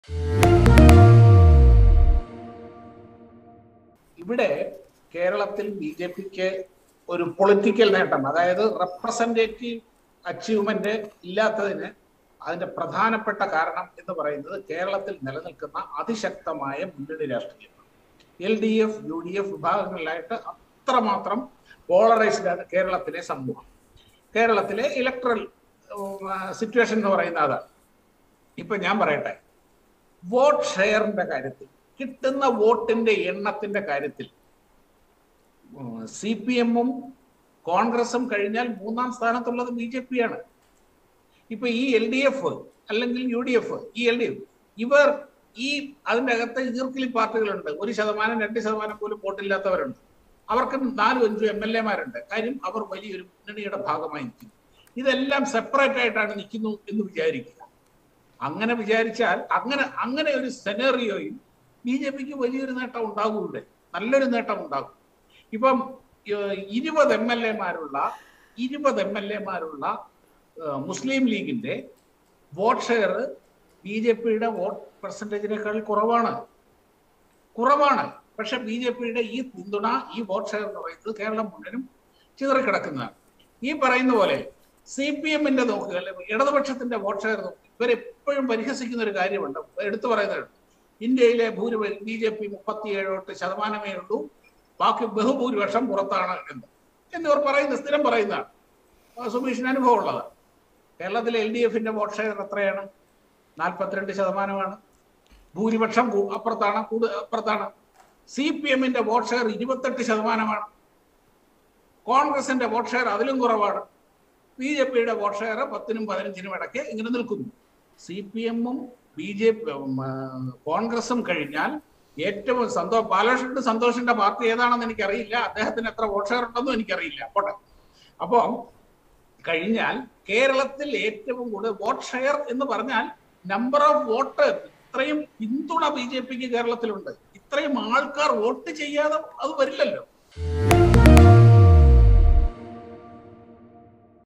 ഇവിടെ കേരളത്തിൽ B J പിക്ക് ഒരു പൊളിറ്റിക്കൽ നേട്ടം അതായത് റെപ്രസെന്റേറ്റീവ് അച്ചീവ്മെന്റ് ഇല്ലാത്തതിന് അതിന്റെ പ്രധാനപ്പെട്ട കാരണം എന്ന് പറയുന്നത് കേരളത്തിൽ നിലനിൽക്കുന്ന അതിശക്തമായ മുന്നണി രാഷ്ട്രീയമാണ് L D F U D F വിഭാഗങ്ങളിലായിട്ട് അത്രമാത്രം പോളറൈസ്ഡ് ആണ് കേരളത്തിലെ സമൂഹം കേരളത്തിലെ ഇലക്ട്രൽ സിറ്റുവേഷൻ എന്ന് പറയുന്ന അതാണ് ഇപ്പൊ ഞാൻ പറയട്ടെ വോട്ട് ഷെയറിന്റെ കാര്യത്തിൽ കിട്ടുന്ന വോട്ടിന്റെ എണ്ണത്തിന്റെ കാര്യത്തിൽ സി പി എമ്മും കോൺഗ്രസും കഴിഞ്ഞാൽ മൂന്നാം സ്ഥാനത്തുള്ളത് ബി ജെ പി ആണ് ഇപ്പൊ ഈ എൽ ഡി എഫ് അല്ലെങ്കിൽ യു ഡി എഫ് ഈ എൽ ഡി എഫ് ഇവർ ഈ അതിന്റെ അകത്ത് ഈർക്കിലി പാർട്ടികളുണ്ട് ഒരു ശതമാനം രണ്ട് ശതമാനം പോലും വോട്ടില്ലാത്തവരുണ്ട് അവർക്ക് നാലും അഞ്ചും എം എൽ എമാരുണ്ട് കാര്യം അവർ വലിയൊരു മുന്നണിയുടെ ഭാഗമായി നിൽക്കുന്നു ഇതെല്ലാം സെപ്പറേറ്റ് ആയിട്ടാണ് നിൽക്കുന്നു എന്ന് വിചാരിക്കുക അങ്ങനെ വിചാരിച്ചാൽ അങ്ങനെ അങ്ങനെ ഒരു സെനറിയോയിൽ ബി ജെ പിക്ക് വലിയൊരു നേട്ടം ഉണ്ടാകും ഇവിടെ നല്ലൊരു നേട്ടം ഉണ്ടാകും ഇപ്പം ഇരുപത് എം എൽ എമാരുള്ള ഇരുപത് എം എൽ എമാരുള്ള മുസ്ലിം ലീഗിന്റെ വോട്ട് ഷെയർ ബി ജെ പിയുടെ വോട്ട് പെർസെൻറ്റേജിനേക്കാൾ കുറവാണ് കുറവാണ് പക്ഷെ ബി ജെ പിയുടെ ഈ പിന്തുണ ഈ വോട്ട് ഷെയർ എന്ന് പറയുന്നത് കേരളം മുഴുവനും ചിതറിക്കിടക്കുന്നതാണ് ഈ പറയുന്ന പോലെ സി പി എമ്മിന്റെ നോക്കുക അല്ലെ ഇടതുപക്ഷത്തിന്റെ വോട്ട് ഷെയർ നോക്കുക ഇവരെപ്പോഴും പരിഹസിക്കുന്ന ഒരു കാര്യമുണ്ട് എടുത്തു പറയുന്നത് ഇന്ത്യയിലെ ഭൂരിപക്ഷം ബി ജെ പി മുപ്പത്തിയേഴോട്ട് ശതമാനമേ ഉള്ളൂ ബാക്കി ബഹുഭൂരിപക്ഷം പുറത്താണ് എന്ന് എന്നിവർ പറയുന്നത് സ്ഥിരം പറയുന്നതാണ് സുമീഷിന് അനുഭവം ഉള്ളതാണ് കേരളത്തിലെ എൽ ഡി എഫിന്റെ വോട്ട് ഷെയർ എത്രയാണ് നാൽപ്പത്തിരണ്ട് ശതമാനമാണ് ഭൂരിപക്ഷം അപ്പുറത്താണ് കൂടുതൽ അപ്പുറത്താണ് സി പി എമ്മിന്റെ വോട്ട് ഷെയർ ഇരുപത്തെട്ട് ശതമാനമാണ് കോൺഗ്രസിന്റെ വോട്ട് ഷെയർ അതിലും കുറവാണ് ബി ജെ പിയുടെ വോട്ട് ഷെയർ പത്തിനും പതിനഞ്ചിനും ഇടയ്ക്ക് ഇങ്ങനെ നിൽക്കുന്നു സി പി എമ്മും ബി ജെ പി കോൺഗ്രസും കഴിഞ്ഞാൽ ഏറ്റവും സന്തോഷ് ബാലകൃഷ്ണന്റെ സന്തോഷിന്റെ പാർട്ടി ഏതാണെന്ന് എനിക്കറിയില്ല അദ്ദേഹത്തിന് എത്ര വോട്ട് ഷെയർ ഉണ്ടെന്നും എനിക്കറിയില്ല പോട്ടെ അപ്പോൾ കഴിഞ്ഞാൽ കേരളത്തിൽ ഏറ്റവും കൂടുതൽ വോട്ട് ഷെയർ എന്ന് പറഞ്ഞാൽ നമ്പർ ഓഫ് വോട്ട് ഇത്രയും പിന്തുണ ബി ജെ പിക്ക് കേരളത്തിലുണ്ട് ഇത്രയും ആൾക്കാർ വോട്ട് ചെയ്യാതെ അത് വരില്ലല്ലോ